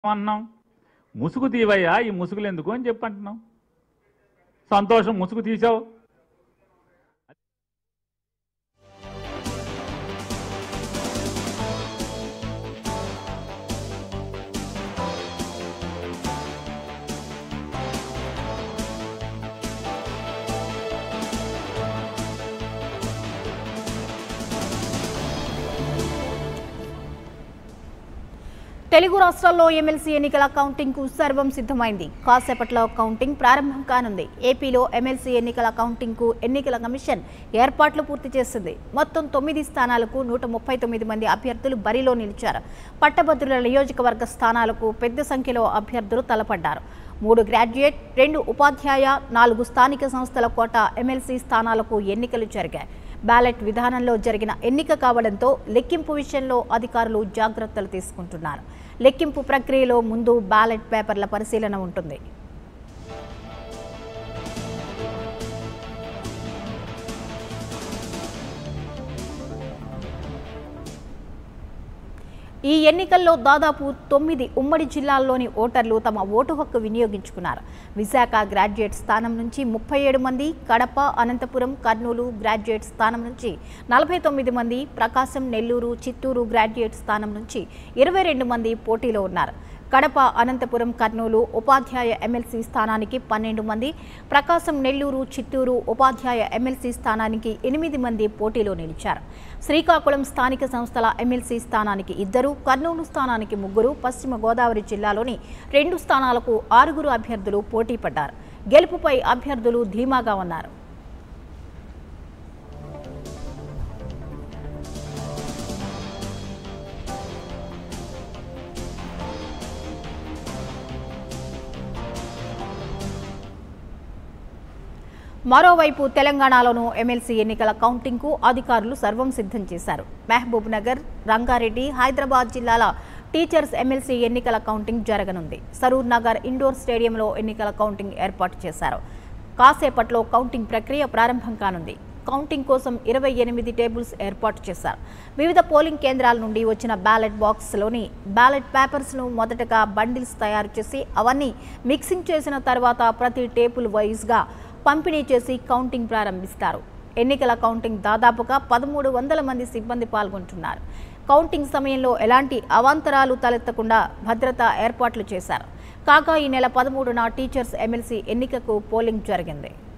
అన్నాం ముసుగు తీవయ్యా ఈ ముసుగులు ఎందుకు అని చెప్పి అంటున్నాం సంతోషం ముసుగు తీసావు తెలుగు రాష్ట్రాల్లో ఎమ్మెల్సీ ఎన్నికల కౌంటింగ్ కు సర్వం సిద్ధమైంది కాసేపట్లో కౌంటింగ్ ప్రారంభం కానుంది ఏపీలో ఎమ్మెల్సీ ఎన్నికల కౌంటింగ్ కు ఎన్నికల కమిషన్ ఏర్పాట్లు పూర్తి చేసింది మొత్తం తొమ్మిది స్థానాలకు నూట ముప్పై తొమ్మిది మంది అభ్యర్థులు బరిలో నిలిచారు పట్టభద్రుల నియోజకవర్గ స్థానాలకు పెద్ద సంఖ్యలో అభ్యర్థులు తలపడ్డారు మూడు గ్రాడ్యుయేట్ రెండు ఉపాధ్యాయ నాలుగు స్థానిక సంస్థల కోట ఎమ్మెల్సీ స్థానాలకు ఎన్నికలు జరిగాయి బ్యాలెట్ విధానంలో జరిగిన ఎన్నిక కావడంతో లెక్కింపు విషయంలో అధికారులు జాగ్రత్తలు తీసుకుంటున్నారు లెక్కింపు ప్రక్రియలో ముందు బ్యాలెట్ పేపర్ల పరిశీలన ఉంటుంది ఈ ఎన్నికల్లో దాదాపు తొమ్మిది ఉమ్మడి జిల్లాల్లోని ఓటర్లు తమ ఓటు హక్కు వినియోగించుకున్నారు విశాఖ గ్రాడ్యుయేట్ స్థానం నుంచి ముప్పై ఏడు మంది కడప అనంతపురం కర్నూలు గ్రాడ్యుయేట్ స్థానం నుంచి నలభై తొమ్మిది మంది ప్రకాశం నెల్లూరు చిత్తూరు గ్రాడ్యుయేట్ స్థానం నుంచి ఇరవై రెండు మంది పోటీలో ఉన్నారు కడప అనంతపురం కర్నూలు ఉపాధ్యాయ ఎమ్మెల్సీ స్థానానికి పన్నెండు మంది ప్రకాశం నెల్లూరు చిత్తూరు ఉపాధ్యాయ ఎమ్మెల్సీ స్థానానికి ఎనిమిది మంది పోటీలో నిలిచారు శ్రీకాకుళం స్థానిక సంస్థల ఎమ్మెల్సీ స్థానానికి ఇద్దరు కర్నూలు స్థానానికి ముగ్గురు పశ్చిమ గోదావరి జిల్లాలోని రెండు స్థానాలకు ఆరుగురు అభ్యర్థులు పోటీ పడ్డారు గెలుపుపై అభ్యర్థులు ధీమాగా ఉన్నారు మరోవైపు తెలంగాణలోనూ ఎమ్మెల్సీ ఎన్నికల కౌంటింగ్కు అధికారులు సర్వం సిద్ధం చేశారు మహబూబ్ నగర్ రంగారెడ్డి హైదరాబాద్ జిల్లాల టీచర్స్ ఎమ్మెల్సీ ఎన్నికల కౌంటింగ్ జరగనుంది సరూర్ నగర్ ఇండోర్ స్టేడియంలో ఎన్నికల కౌంటింగ్ ఏర్పాటు చేశారు కాసేపట్లో కౌంటింగ్ ప్రక్రియ ప్రారంభం కానుంది కౌంటింగ్ కోసం ఇరవై ఎనిమిది టేబుల్స్ ఏర్పాటు చేశారు వివిధ పోలింగ్ కేంద్రాల నుండి వచ్చిన బ్యాలెట్ బాక్స్లోని బ్యాలెట్ పేపర్స్ను మొదటగా బండిల్స్ తయారు చేసి అవన్నీ మిక్సింగ్ చేసిన తర్వాత ప్రతి టేబుల్ వైజ్గా పంపిణీ చేసి కౌంటింగ్ ప్రారంభిస్తారు ఎన్నికల కౌంటింగ్ దాదాపుగా పదమూడు వందల మంది సిబ్బంది పాల్గొంటున్నారు కౌంటింగ్ సమయంలో ఎలాంటి అవాంతరాలు తలెత్తకుండా భద్రతా ఏర్పాట్లు చేశారు కాగా ఈ నెల పదమూడున టీచర్స్ ఎమ్మెల్సీ ఎన్నికకు పోలింగ్ జరిగింది